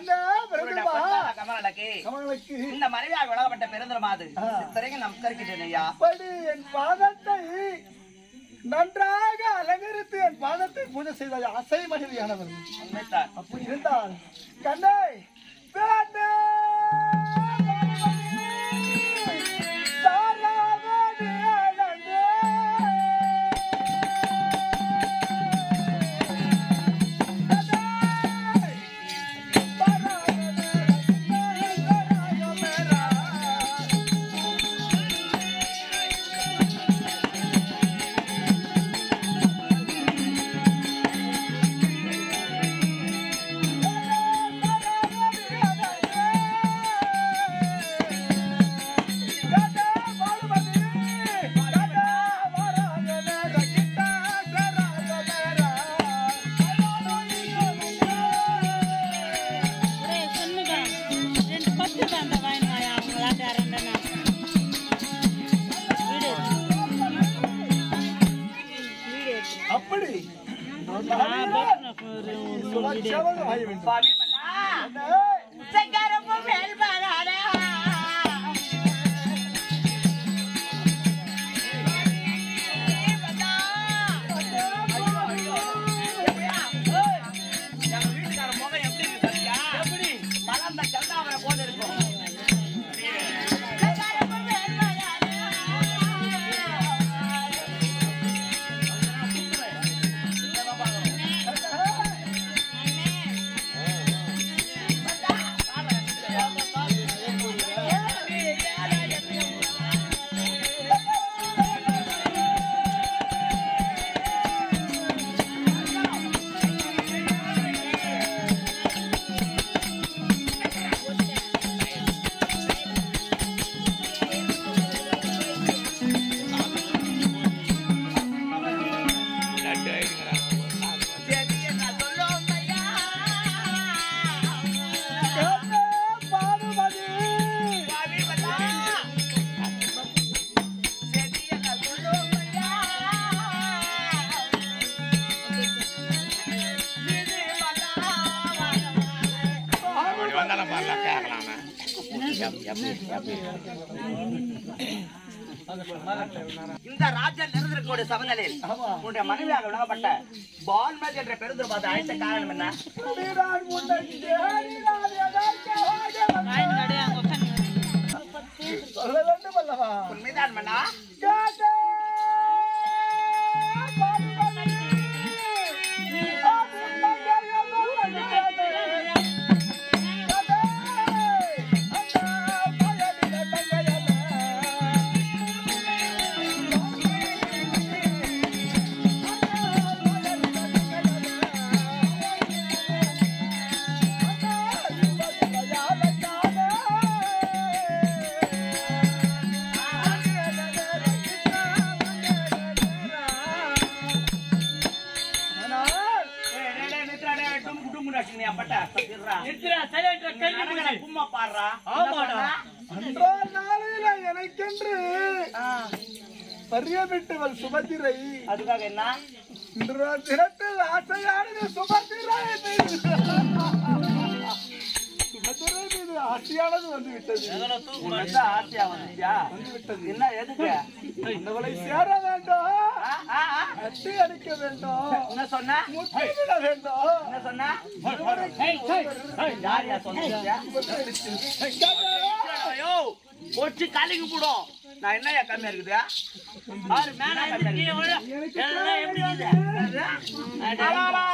கண்ணே உன்னுடைய பிறந்தவா பொன்னான கமலனுக்கு கமலுக்கு இந்த மனைவியாக உலகப்பட்ட பெருந்திரமாது சித்தரைக்கு நமஸ்கரிக்கின்றேன் ஐயா அப்படி என் பாதத்தை நன்றாக அலங்கரித்து என் பாதத்தை பூஜை செய்த அசை மகிழ்ச்சியானவன் உண்மைத்தான் அப்படி இருந்தால் கண்ணை வேண்டே தாராவதி அழகே. கண்ணை, தாராவதி அழகே, தாராவதி ஒரே சொன்னுதான் ரெண்டு பத்து தான் அந்த வாங்கி வாயா அவங்களாட்ட ரெண்டனா வீடு வீடு அப்படி ஒரு சுலட்சமாக வாய வேண்டும். சுவாமி பண்ணா சக்கரமும் மேல்பாடாடா எங்க வீட்டுக்கார முகம் எப்படி இருக்கு பாத்தியா? மலர்ந்த செந்தாமரை போல இருக்கும். சரி, என்ன சொல்லும் ஐயா? சுவாமி பண்ணா. சரி, என்ன சொல்லும் ஐயா? இது பண்ணா. இந்த ராஜ்யம் நிறந்திருக்கக்கூடிய சமநிலையில் ஆமா. உன்னுடைய மனைவியாக விளங்கப்பட்ட பால்மதி என்ற பெருந்திருப்பாத அழைத்த காரணம் என்ன நீதான் உன்னை தேடினான் எதற்காக வாங்கி கடை அங்கே உட்காந்து சொல்ல வேண்டும் அல்லவா உண்மைதான் மன்னா கேட்டே பாடுபடி. அது மங்கையெல்லாம் கேட்டே. கேட்டே, அந்த பயனில தங்கையெல்லாம். ஏய், டேய், டேய், நிறுத்துடா, டேய், டுமுக்கு, டுமுக்குன்னு அடிச்சுக்கினு என் பட்டை. சத்திடுறா. நடக்கிற கும்மா பாடுறா. என்ன பண்ணா? அன்றோ நாளையில எனக்கென்று பரியமிட்டவள் சுபத்திரை அதுக்காக என்ன இன்றோ தினத்தில் ஆசையானது சுபத்திரை சுபத்திரை மீது ஆசையானது வந்து விட்டது உனக்கு தான் ஆசையா வந்துச்சா? வந்து விட்டது என்ன எதுக்கு அந்தவளை சேர வேண்டும் ஆ, ஆ, ஆ. அட்டி அடிக்க வேண்டும் என்ன சொன்ன முத்திவிட வேண்டும் என்ன சொன்ன யார் யார் சொன்னீங்க ஐயோ பொச்சு கலிக்கு போடும் நான் என்னய்யா கம்மியா இருக்குது ஆறு மேல கம்மியா இருக்குது எல்லாம் எப்படி இருக்குது? என்னது? அடாடா,